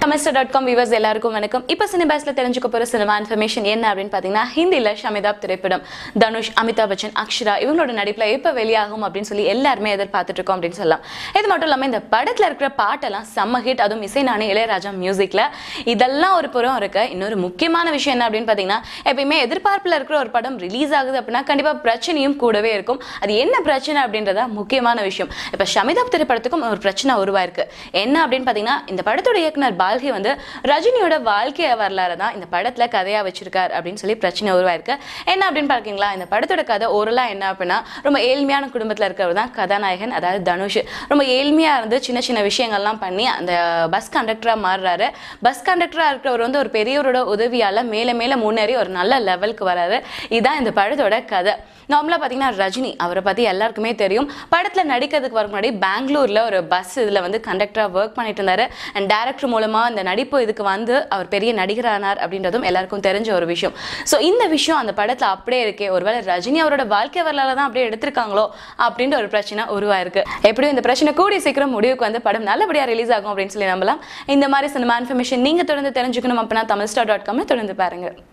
Tamilster dot com viewers எல்லாருக்கும் வணக்கம் இப்போ சினிபாஸ்ல தெரிஞ்சுக்க போகிற சினிமா இன்ஃபர்மேஷன் என்ன அப்படின்னு பார்த்தீங்கன்னா ஹிந்தியில் ஷமிதாப் திரைப்படம் தனுஷ் அமிதாப் பச்சன் அக்ஷரா இவங்களோட நடிப்பில் எப்போ வெளியாகும் அப்படின்னு சொல்லி எல்லாருமே எதிர்பார்த்துட்டு இருக்கோம் அப்படின்னு சொல்லலாம் இது மட்டும் இல்லாமல் இந்த படத்தில் இருக்கிற பாட்டெல்லாம் செம்ம ஹிட் அதுவும் இசைநாணி இளையராஜா மியூசிக்கில் இதெல்லாம் ஒரு புறம் இருக்கு இன்னொரு முக்கியமான விஷயம் என்ன அப்படின்னு பார்த்தீங்கன்னா எப்பயுமே எதிர்பார்ப்பில் இருக்கிற ஒரு படம் ரிலீஸ் ஆகுது அப்படின்னா கண்டிப்பாக பிரச்சனையும் கூடவே இருக்கும் அது என்ன பிரச்சனை அப்படின்றதா முக்கியமான விஷயம் இப்போ ஷமிதாப் திரைப்படத்துக்கும் ஒரு பிரச்சனை உருவாயிருக்கு என்ன அப்படின்னு பார்த்தீங்கன்னா இந்த படத்தோட இயக்குனர் பால்கி வந்து ரஜினியோட வாழ்க்கை வரலாறு தான் இந்த படத்தில் கதையாக வச்சிருக்கார் அப்படின்னு சொல்லி பிரச்சனை உருவாயிருக்கு என்ன அப்படின்னு பார்க்கீங்களா இந்த படத்தோட கதை ஓரலாக என்ன அப்படின்னா ரொம்ப ஏழ்மையான குடும்பத்தில் இருக்கிறவர் தான் கதாநாயகன் அதாவது தனுஷ் ரொம்ப ஏழ்மையாக இருந்து சின்ன சின்ன விஷயங்கள்லாம் பண்ணி அந்த பஸ் கண்டக்டராக மாறுறாரு பஸ் கண்டக்டராக இருக்கிறவர் வந்து ஒரு பெரியவரோட உதவியால் மேலே மேலே முன்னேறி ஒரு நல்ல லெவலுக்கு வராரு இதுதான் இந்த படத்தோட கதை நார்மலாக பார்த்தீங்கன்னா ரஜினி அவரை பற்றி எல்லாருக்குமே தெரியும் படத்தில் நடிக்கிறதுக்கு வர முன்னாடி பெங்களூரில் ஒரு பஸ் இதில் வந்து கண்டக்டராக ஒர்க் பண்ணிட்டு இருந்தார் அண்ட் டேரக்டர் மூலமாக அந்த நடிப்பு இதுக்கு வந்து அவர் பெரிய நடிகரானார் அப்படின்றதும் எல்லாருக்கும் தெரிஞ்ச ஒரு விஷயம் ஸோ இந்த விஷயம் அந்த படத்தில் அப்படியே இருக்கே ஒருவேளை ரஜினி அவரோட வாழ்க்கை வரலாறு தான் அப்படியே எடுத்திருக்காங்களோ அப்படின்ற ஒரு பிரச்சனை உருவாயிருக்கு எப்படியும் இந்த பிரச்சனை கூடிய சீக்கிரம் முடிவுக்கு வந்து படம் நல்லபடியாக ரிலீஸ் ஆகும் அப்படின்னு சொல்லி நம்பலாம் இந்த மாதிரி சினிமா இன்ஃபர்மேஷன் நீங்கள் தொடர்ந்து தெரிஞ்சுக்கணும் அப்படின்னா தமிழ் ஸ்டார் டாட் காமை தொடர்ந்து பாருங்கள்